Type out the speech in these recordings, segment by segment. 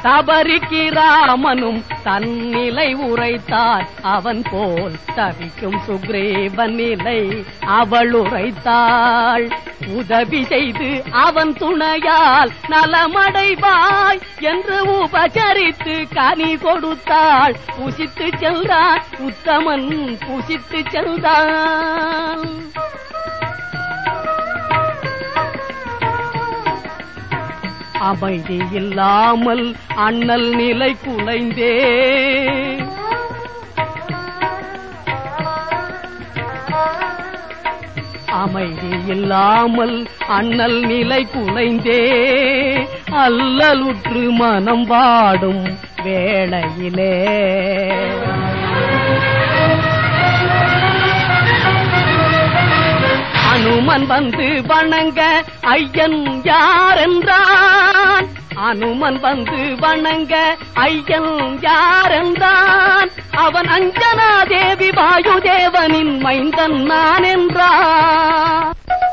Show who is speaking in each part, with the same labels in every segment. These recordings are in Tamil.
Speaker 1: தபரிக்கு ராமனும் தன்னிலை உரைத்தார் அவன் போல் தவிக்கும் சுக்ரீவன் நிலை அவள் உரைத்தாள் உதவி செய்து அவன் துணையால் நலமடைவாய் என்று உபசரித்து கனி கொடுத்தாள் புசித்து சென்றான் உத்தமன் புசித்து சென்றான் அமைதி இல்லாமல் அண்ணல் நிலை குலைந்தே அமைதி இல்லாமல் அண்ணல் நிலை குலைந்தே அல்லலுற்று மனம் வாடும் வேளையிலே அனுமன் வந்து வணங்க ஐயன் யார் என்றான் அனுமன் வந்து வணங்க ஐயன் யார் என்றான் அவன் அஞ்சனா தேவி வாயுதேவனின் மைந்தன் நான் என்றான்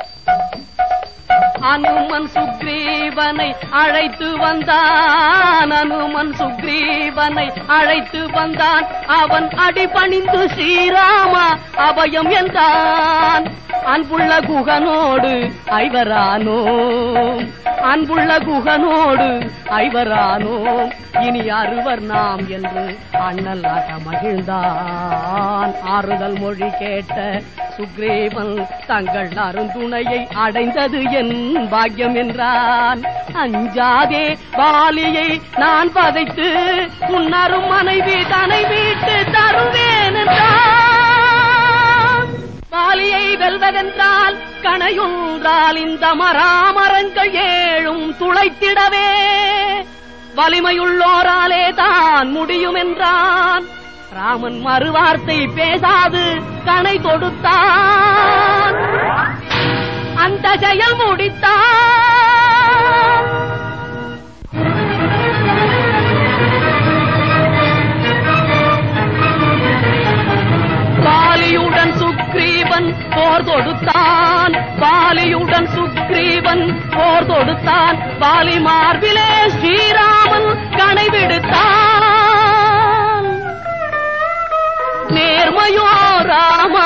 Speaker 1: அனுமன் சுக்ரீவனை அழைத்து வந்தான் அனுமன் சுக்ரீவனை அழைத்து வந்தான் அவன் அடிபணிந்து ஸ்ரீராமா அபயம் என்றான் அன்புள்ள குகனோடு ஐவரானோம் அன்புள்ள குகனோடு ஐவரானோம் இனி அறுவர் நாம் என்று அண்ணலாக மகிழ்ந்தான் ஆறுதல் மொழி கேட்ட சுக்ரீவன் தங்கள் அருந்துணையை அடைந்தது என் பாக்கியம் என்றான் அஞ்சாதே வாலியை நான் பதைத்து உன்னரும் மனைவி தனை வீட்டு தருவேன் என்றான் வாலியை வெல்வதென்றால் கணையுன்றால் இந்த மராமரங்கள் ஏழும் துளைத்திடவே வலிமையுள்ளோராலே தான் முடியும் என்றான் ராமன் மறுவார்த்தை பேசாது கணை தொடுத்தான் அந்த செயல் முடித்தான் பாலியுடன் சுக்ரீவன் போர் தொடுத்தான் பாலியுடன் சுக்ரீவன் போர் தொடுத்தான் பாலி மார்பிலே ஸ்ரீராமன் கணை விடுத்தான் நேர்மையோ ராமா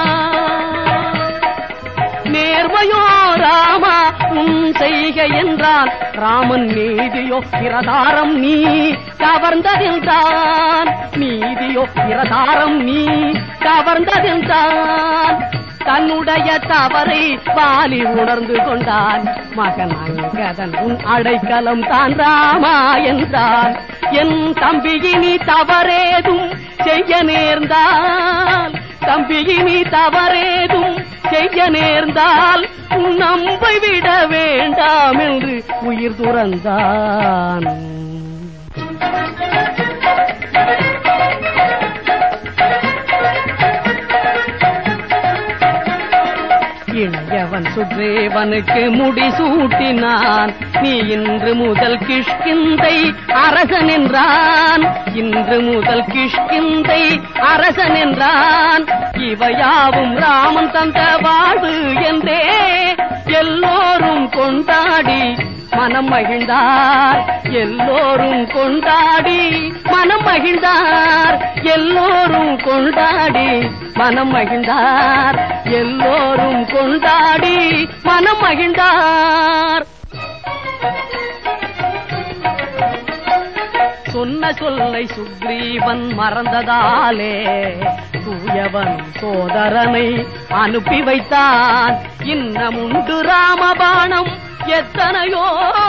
Speaker 1: நேர்மையோ ராமா உன் செய்க என்றான் ராமன் நீதியோ பிரதாரம் நீ கவர்ந்ததென்றான் நீதியோ பிரதாரம் நீ கவர்ந்ததென்றான் தன்னுடைய தவறை வாலி உணர்ந்து கொண்டான் மகன் அங்கதன் உன் அடைக்கலம் தான் ராமா என்றான் என் தம்பியினி தவறேதும் செய்ய நேர்ந்தால் தம்பியினி தவறேதும் செய்ய நேர்ந்தால் உன் நம்பை விட வேண்டாம் என்று உயிர் துறந்தான் இளையவன் சுக்ரீவனுக்கு முடி சூட்டினான் நீ இன்று முதல் கிஷ்கிந்தை அரசன் என்றான் இன்று முதல் கிஷ்கிந்தை அரசன் என்றான் இவையாவும் ராமன் தந்த வாழ்வு என்றே எல்லோரும் கொண்டாடி மனம் மகிழ்ந்தார் எல்லோரும் கொண்டாடி மனம் மகிழ்ந்தார் எல்லோரும் கொண்டாடி மனம் மகிழ்ந்தார் எல்லோரும் கொண்டாடி மனம் மகிழ்ந்தார் சொன்ன சொல்லை சுக்ரீவன் மறந்ததாலே தூயவன் சோதரனை அனுப்பி வைத்தான் இன்னமுண்டு ராமபாணம் எத்தனையோ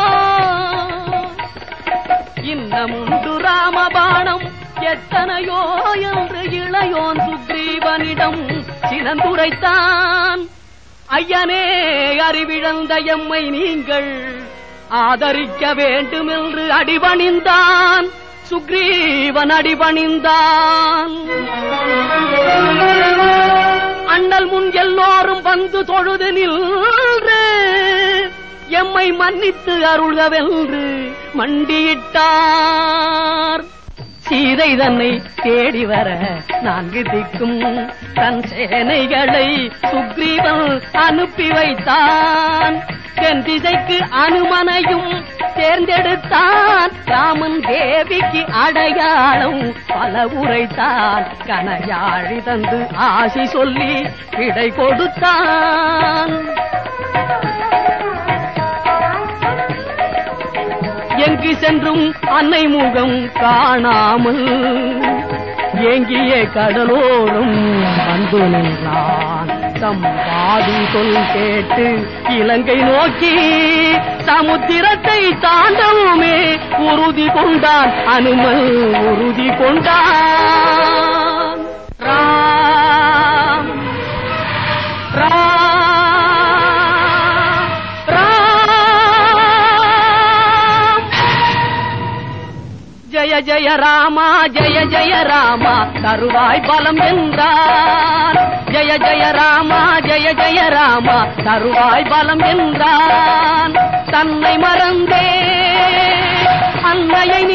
Speaker 1: இன்னமுண்டு ராமபாணம் எத்தனையோ என்று இளையோன் சுக்ரீவனிடம் சினந்துரைத்தான் ஐயனே அறிவிழந்த எம்மை நீங்கள் ஆதரிக்க வேண்டும் என்று அடிபணிந்தான் சுக்ரீவன் அடிபணிந்தான் அண்ணல் முன் எல்லோரும் வந்து தொழுது நின்று எம்மை மன்னித்து அருள்கவென்று மண்டியிட்டார் சீதை தன்னை தேடி வர நான்கு திக்கும் தன் சேனைகளை சுக்ரீவன் அனுப்பி வைத்தான் தென் திசைக்கு அனுமனையும் தேர்ந்தெடுத்தான் ராமன் தேவிக்கு அடையாளம் பல உரைத்தான் கனையாழி தந்து ஆசி சொல்லி விடை கொடுத்தான் எங்கு சென்றும் அன்னை முகம் காணாமல் ஏங்கிய கடலோரும் வந்து நின்றான் சம்பாதி சொல் கேட்டு இலங்கை நோக்கி சமுத்திரத்தை தாண்டவுமே உறுதி கொண்டான் அனுமல் உறுதி கொண்டான் ராம் ராம் ராம் ஜய ஜய ராமா ஜய ஜய ராமா தருவாய் பலம் என்றார் ஜய ஜய ராமா ஜய ஜய ராமா தருவாய் பலம் என்றான் தன்னை மறந்தே அன்னையை